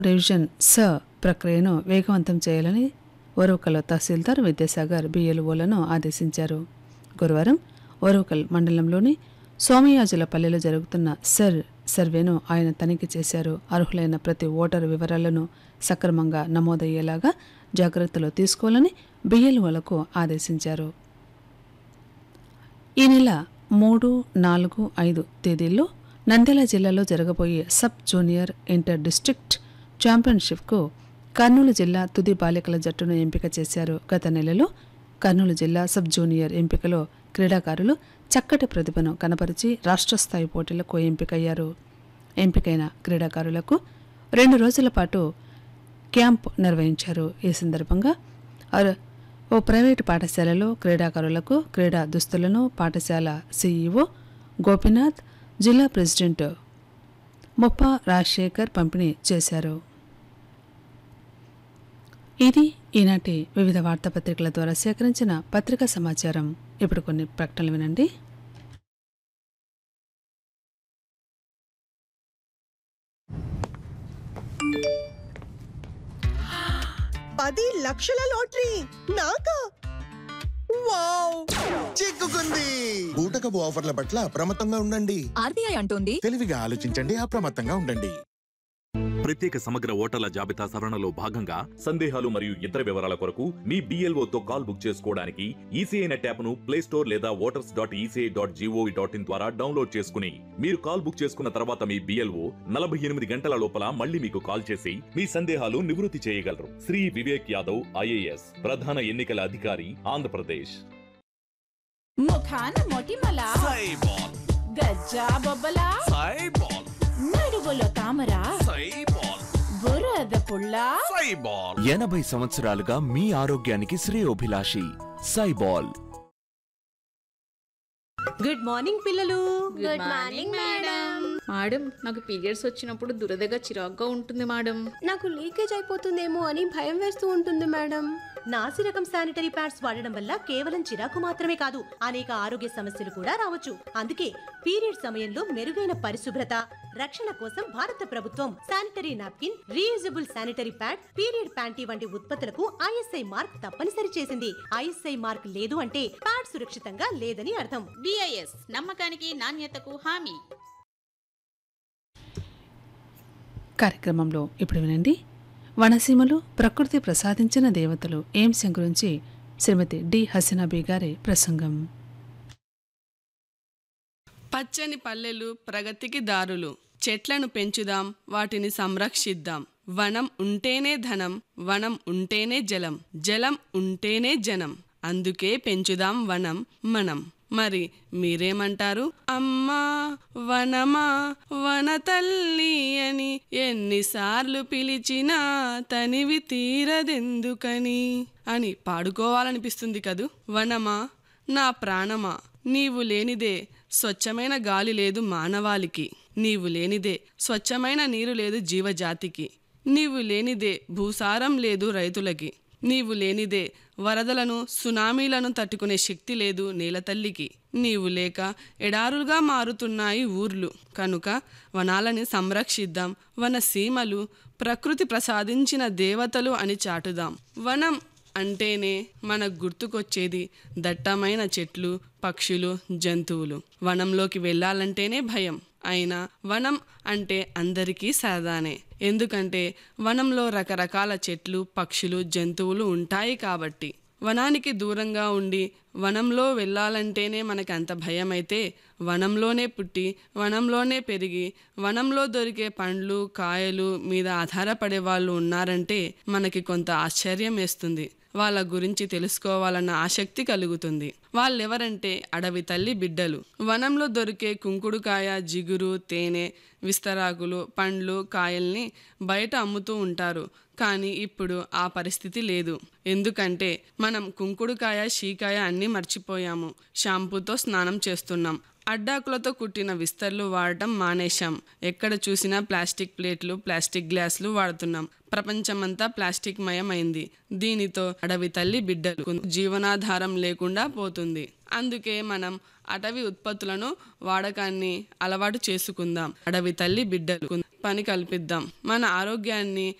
revision స ప్రక్రియను వేగవంతం చేయాలని ఓరవకల్ తహసీల్దార్ విద్యాసాగర్ బిఎల్ఓలను ఆదేశించారు గురువారం ఓరవకల్ మండలంలోని సోమయాజుల పల్లెలో జరుగుతున్న సర్ సర్వేను ఆయన తనిఖీ చేశారు అర్హులైన ప్రతి ఓటరు వివరాలను సక్రమంగా నమోదయ్యేలాగా జాగ్రత్తలు తీసుకోవాలని బిఎల్ఓలకు ఆదేశించారు ఈ నెల మూడు నాలుగు ఐదు తేదీల్లో నంద్యాల జిల్లాలో జరగబోయే సబ్ జూనియర్ ఇంటర్ డిస్ట్రిక్ట్ ఛాంపియన్షిప్కు కర్నూలు జిల్లా తుది బాలికల జట్టును ఎంపిక చేశారు గత నెలలో కర్నూలు జిల్లా సబ్ జూనియర్ ఎంపికలో క్రీడాకారులు చక్కటి ప్రతిభను కనపరిచి రాష్ట్ర స్థాయి పోటీలకు ఎంపికయ్యారు ఎంపికైన క్రీడాకారులకు రెండు రోజుల పాటు క్యాంప్ నిర్వహించారు ఈ సందర్భంగా అర- ఓ ప్రైవేటు పాఠశాలలో క్రీడాకారులకు క్రీడా దుస్తులను పాఠశాల సీఈఓ గోపీనాథ్ జిల్లా ప్రెసిడెంట్ ముప్ప రాజశేఖర్ పంపిణీ చేశారు ఇది ఈనాటి వివిధ వార్తాపత్రికల ద్వారా సేకరించిన పత్రికా సమాచారం ఇప్పుడు కొన్ని ప్రకటనలు వినండి పది లక్షల లాటరీ నాకా వావ్ చిక్కుకుంది బూటకపు ఆఫర్ల పట్ల అప్రమత్తంగా ఉండండి ఆర్బీఐ అంటోంది తెలివిగా ఆలోచించండి అప్రమత్తంగా ఉండండి ప్రత్యేక సమగ్ర ఓటర్ల జాబితా సవరణలో భాగంగా సందేహాలు మరియు ఇతర వివరాల కొరకు మీ BLO తో కాల్ బుక్ చేసుకోవడానికి ఈసీఐ నెట్ యాప్ను ప్లే స్టోర్ లేదా voters dot ECI dot gov dot in ద్వారా డౌన్లోడ్ చేసుకుని మీరు కాల్ బుక్ చేసుకున్న తర్వాత మీ బిఎల్ఓ నలభై ఎనిమిది గంటల లోపల మళ్ళీ మీకు కాల్ చేసి మీ సందేహాలు నివృత్తి చేయగలరు శ్రీ వివేక్ యాదవ్ ఐఏఎస్ ప్రధాన ఎన్నికల అధికారి ఆంధ్రప్రదేశ్ ముఖాన మొటిమల గజ్జా బొబ్బల నడువులో తామర బురద పుల్ల ఎనభై సంవత్సరాలుగా మీ ఆరోగ్యానికి శ్రేయోభిలాషి సైబాల్ గుడ్ మార్నింగ్ పిల్లలు గుడ్ మార్నింగ్ మేడం మేడం నాకు పీరియడ్స్ వచ్చినప్పుడు దురదగా చిరాగ్గా ఉంటుంది మేడం నాకు లీకేజ్ అయిపోతుందేమో అని భయం వేస్తూ ఉంటుంది మేడం నాసి రకం శానిటరీ ప్యాడ్స్ వాడడం వల్ల కేవలం చిరాకు మాత్రమే కాదు అనేక ఆరోగ్య సమస్యలు కూడా రావచ్చు అందుకే పీరియడ్ సమయంలో మెరుగైన పరిశుభ్రత రక్షణ కోసం భారత ప్రభుత్వం sanitary napkin reusable sanitary pad period panty వంటి ఉత్పత్తులకు ఐఎస్ఐ మార్క్ తప్పనిసరి చేసింది ఐఎస్ఐ మార్క్ లేదు అంటే ప్యాడ్ సురక్షితంగా లేదని అర్థం బిఐఎస్ నమ్మకానికి నాణ్యతకు హామీ కార్యక్రమంలో ఇప్పుడు వినండి వనసీమలు ప్రకృతి ప్రసాదించిన దేవతలు ఏంశం గురించి శ్రీమతి డి హసీనాబీ గారి ప్రసంగం పచ్చని పల్లెలు ప్రగతికి దారులు చెట్లను పెంచుదాం వాటిని సంరక్షిద్దాం వనం ఉంటేనే ధనం వనం ఉంటేనే జలం జలం ఉంటేనే జనం అందుకే పెంచుదాం వనం మనం మరి మీరేమంటారు అమ్మా వనమా వన తల్లి అని ఎన్నిసార్లు పిలిచినా తనివి తీరదెందుకని అని పాడుకోవాలనిపిస్తుంది కదూ వనమా నా ప్రాణమా నీవు లేనిదే స్వచ్ఛమైన గాలి లేదు మానవాళికి నీవు లేనిదే స్వచ్ఛమైన నీరు లేదు జీవజాతికి నీవు లేనిదే భూసారం లేదు రైతులకి నీవు లేనిదే వరదలను సునామీలను తట్టుకునే శక్తి లేదు నేలతల్లికి నీవు లేక ఎడారులుగా మారుతున్నాయి ఊర్లు కనుక వనాలని సంరక్షిద్దాం వన సీమలు ప్రకృతి ప్రసాదించిన దేవతలు అని చాటుదాం వనం అంటేనే మనకు గుర్తుకొచ్చేది దట్టమైన చెట్లు పక్షులు జంతువులు వనంలోకి వెళ్ళాలంటేనే భయం అయినా వనం అంటే అందరికీ సరదానే ఎందుకంటే వనంలో రకరకాల చెట్లు పక్షులు జంతువులు ఉంటాయి కాబట్టి వనానికి దూరంగా ఉండి వనంలో వెళ్ళాలంటేనే మనకి అంత భయం అయితే వనంలోనే పుట్టి వనంలోనే పెరిగి వనంలో దొరికే పండ్లు కాయలు మీద ఆధారపడే వాళ్ళు ఉన్నారంటే మనకి కొంత ఆశ్చర్యం వేస్తుంది వాళ్ళ గురించి తెలుసుకోవాలన్న ఆసక్తి కలుగుతుంది వాళ్ళెవరంటే అడవి తల్లి బిడ్డలు వనంలో దొరికే కుంకుడుకాయ జిగురు తేనె విస్తరాకులు పండ్లు కాయల్ని బయట అమ్ముతూ ఉంటారు కానీ ఇప్పుడు ఆ పరిస్థితి లేదు ఎందుకంటే మనం కుంకుడుకాయ షీకాయ అన్నీ మర్చిపోయాము షాంపూతో స్నానం చేస్తున్నాం అడ్డాకులతో కుట్టిన విస్తర్లు వాడటం మానేశాం ఎక్కడ చూసినా ప్లాస్టిక్ ప్లేట్లు ప్లాస్టిక్ గ్లాసులు వాడుతున్నాం ప్రపంచమంతా ప్లాస్టిక్ మయమైంది దీనితో అడవి తల్లి బిడ్డలు జీవనాధారం లేకుండా పోతుంది అందుకే మనం అటవీ ఉత్పత్తులను వాడకాన్ని అలవాటు చేసుకుందాం అడవి తల్లి బిడ్డలు పని కల్పిద్దాం మన ఆరోగ్యాన్ని